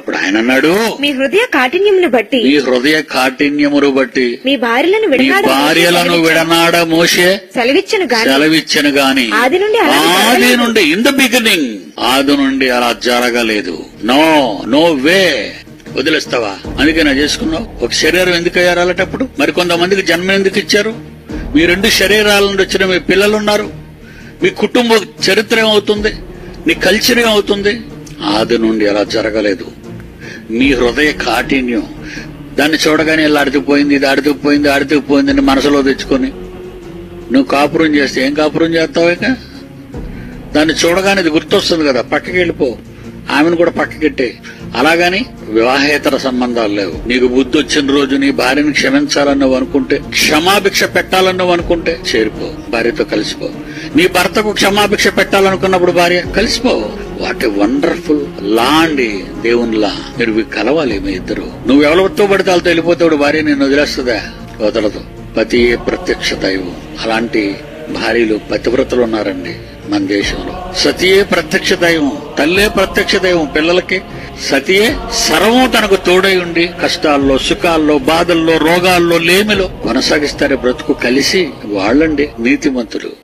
అప్పుడు ఆయన అన్నాడు మీ హృదయ కాఠిన్యమును బట్టి నీ హృదయ కాఠిన్యమును బట్టి మీ భార్యలను నీ విడనాడ భార్యలను విడనాడ మోసే సెలవిచ్చను గాని సెలవిచ్చను గాని ఆది నుండి అలాగే ఆది జరగలేదు. నుండి ఇన్ ద బిగినింగ్ ఆది నుండి అలా జరగలేదు నో నో వే వదిలేస్తావా అందుకే నా చేసుకున్నావు ఒక శరీరం ఎందుకు అయ్యారు అలాంటప్పుడు మరి కొంతమందికి జన్మ ఎందుకు ఇచ్చారు మీ రెండు శరీరాల నుండి వచ్చిన మీ పిల్లలు ఉన్నారు మీ కుటుంబ చరిత్ర ఏమవుతుంది నీ కల్చర్ ఏమవుతుంది ఆది నుండి అలా జరగలేదు మీ హృదయ కాఠిన్యం దాన్ని చూడగానే ఇలా అడిగిపోయింది ఇది అడిగిపోయింది అడిగిపోయింది అని మనసులో తెచ్చుకొని నువ్వు కాపురం చేస్తే ఏం కాపురం చేస్తావు ఇక దాన్ని చూడగానే ఇది గుర్తొస్తుంది కదా పక్కకి వెళ్ళిపో ఆమెను కూడా పక్కకెట్టే అలాగని వివాహేతర సంబంధాలు లేవు నీకు బుద్ధి వచ్చిన రోజు నీ భార్యని క్షమించాలని నువ్వు అనుకుంటే క్షమాభిక్ష పెట్టాలని నువ్వు అనుకుంటే చేరిపో భార్యతో కలిసిపో నీ భర్తకు క్షమాభిక్ష పెట్టాలనుకున్నప్పుడు భార్య కలిసిపో వాట్ ఏ వండర్ఫుల్ లా అండి దేవుని లా మీరు ఇవి కలవాలి మీ ఇద్దరు నువ్వు ఎవరితో పడితే వాళ్ళతో వెళ్ళిపోతాడు భార్య నేను వదిలేస్తుందా వదలదు పతియే ప్రత్యక్ష దైవం అలాంటి భార్యలు పతివ్రతలు ఉన్నారండి మన దేశంలో సతియే ప్రత్యక్ష దైవం తల్లే ప్రత్యక్ష దైవం పిల్లలకి సతియే సర్వం తనకు తోడై ఉండి కష్టాల్లో సుఖాల్లో బాధల్లో రోగాల్లో లేమిలో కొనసాగిస్తారు బ్రతుకు కలిసి వాళ్ళండి నీతిమంతులు